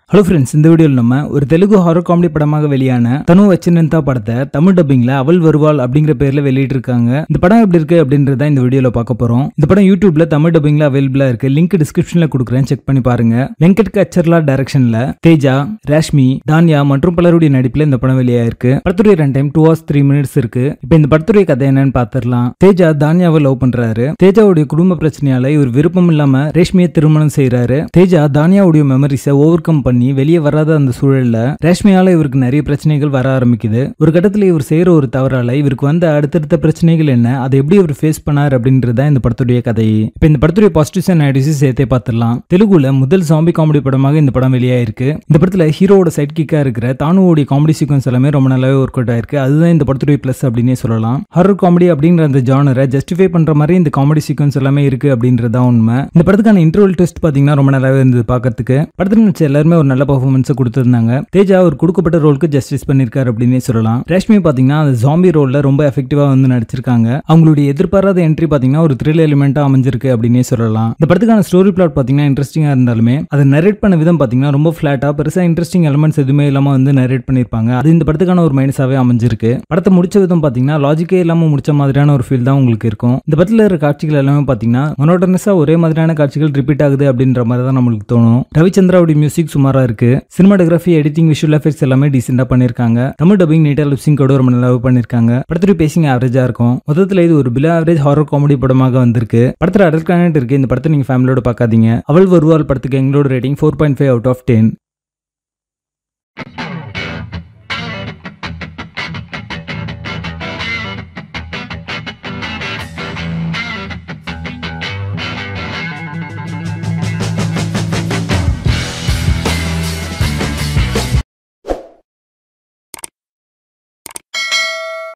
hello friends இந்த வீடியோவில் நம்ம ஒரு தெலுங்கு ஹாரர் காமெடி படமாக வெளியான தனு வச்சினந்தா படத்தை தமிழ் டப்பிங்ல அவள் வருவாள் அப்படிங்கிற பேர்ல வெளியிட்டிருக்காங்க இந்த படம் எப்படி இருக்கு அப்படின்றத இந்த வீடியோல பார்க்க போறோம் இந்த படம் யூடியூப்ல தமிழ் டப்பிங்ல அவைலபிளா இருக்கு லிங்க் டிஸ்கிரிப்ஷன்ல கொடுக்குறேன் செக் பண்ணி பாருங்க வெங்கட் கச்சர்லா டைரக்ஷன்ல தேஜா ரேஷ்மி தான்யா மற்றும் பலருடைய நடிப்புல இந்த படம் வெளியாயிருக்கு படத்துடைய run time two hours three minutes இருக்கு இப்போ இந்த படத்துடைய கதை என்னன்னு பார்த்துடலாம் தேஜா தான்யாவை லவ் பண்றாரு தேஜாவுடைய குடும்ப பிரச்சனையால இவர் விருப்பம் இல்லாம ரேஷ்மியை திருமணம் செய்யறாரு தேஜா தானியாவுடைய மெமரிஸை ஓவர் கம் பண்ணி வெளியே வராத அந்த சூழல்ல ரேஷ்மியால இவருக்கு நிறைய பிரச்சனைகள் வர ஆரம்பிக்குது ஒரு கட்டத்துல இவர் செய்யற ஒரு தவறால இவருக்கு வந்த அடுத்தடுத்த பிரச்சனைகள் என்ன அதை எப்படி இவர் ஃபேஸ் பண்ணார் அப்படின்றத இந்த படத்துடைய கதை இப்ப இந்த படத்துடைய பாசிட்டிவ்ஸ் அண்ட் நெகட்டிவ்ஸ் சேர்த்தே பார்த்துடலாம் தெலுங்குல முதல் சாம்பி காமெடி படமாக இந்த படம் வெளியாயிருக்கு இந்த படத்துல ஹீரோவோட சைட் கிக்கா இருக்கிற தானுவோடைய காமெடி சீக்வன்ஸ் எல்லாமே ரொம்ப நல்லாவே ஒர்க் அவுட் ஆயிருக்கு அதுதான் இந்த படத்துடைய பிளஸ் அப்படின்னே சொல்லலாம் ஹாரர் காமெடி அப்படிங்கிற அந்த ஜானரை ஜஸ்டிஃபை பண்ற மாதிரி இந்த காமெடி சீக்வன்ஸ் எல்லாமே இருக்கு அப்படின்றது தான் உண்மை இந்த படத்துக்கான இன்டர்வல் டெஸ்ட் பாத்தீங்கன்னா ரொம்ப நல்லாவே இருந்தது பார்க்கறதுக்கு படத்துல நடிச்ச எல்லாருமே ஒரு நல்ல பர்ஃபார்மன்ஸை கொடுத்திருந்தாங்க தேஜா ஒரு கொடுக்கப்பட்ட ரோலுக்கு ஜஸ்டிஸ் பண்ணிருக்காரு அப்படின்னே சொல்லலாம் ரேஷ்மி பாத்தீங்கன்னா அந்த ஜாம்பி ரோல்ல ரொம்ப எஃபெக்டிவா வந்து நடிச்சிருக்காங்க அவங்களுடைய எதிர்பாராத என்ட்ரி பாத்தீங்கன்னா ஒரு த்ரில் எலிமெண்டா அமைஞ்சிருக்கு அப்படின்னே சொல்லலாம் இந்த படத்துக்கான ஸ்டோரி பிளாட் பாத்தீங்கன்னா இன்ட்ரெஸ்டிங்கா இருந்தாலுமே அதை நரேட் பண்ண விதம் பாத்தீங்கன்னா ரொம்ப ஃபிளாட்டா பெருசா இன்ட்ரெஸ்டிங் எலிமெண்ட்ஸ் எதுவுமே இல்லாம வந்து நரேட் பண்ணிருப்பாங்க அது இந்த படத்துக்கான ஒரு மைனஸாவே அமைஞ்சிருக்கு படத்தை முடிச்ச விதம் பாத்தீங்கன்னா லாஜிக்கே இல்லாம முடிச்ச மாதிரியான ஒரு ஃபீல் தான் உங்களுக்கு இருக்கும் இந்த படத்துல இருக்கிற காட்சிகள் எல்லாமே பாத்தீங்கன்னா மொனோட்டனஸா ஒரே மாதிரியான காட்சிகள் ரிப்பீட் ஆகுது அப்படின்ற மாதிரி தான் நம்மளுக்கு தோணும் ரவிச்சந்திராவுடைய மியூசிக் சுமாரா இருக்கு சினிமாட்டோகிராஃபி எடிட்டிங் விஷுவல் எஃபெக்ட்ஸ் எல்லாமே டீசெண்டா பண்ணிருக்காங்க தமிழ் டப்பிங் நீட்டா லிப்சிங்கோட ரொம்ப நல்லாவே பண்ணிருக்காங்க படத்துடைய பேசிங் ஆவரேஜா இருக்கும் மொத்தத்துல இது ஒரு பிலோ ஆவரேஜ் ஹாரர் காமெடி படமாக வந்திருக்கு படத்துல அடல் கனெக்ட் இருக்கு இந்த படத்தை நீங்க ஃபேமிலியோட பார்க்காதீங்க அவள் வருவாள் படத்துக்கு எங்களோட rating four point five out of ten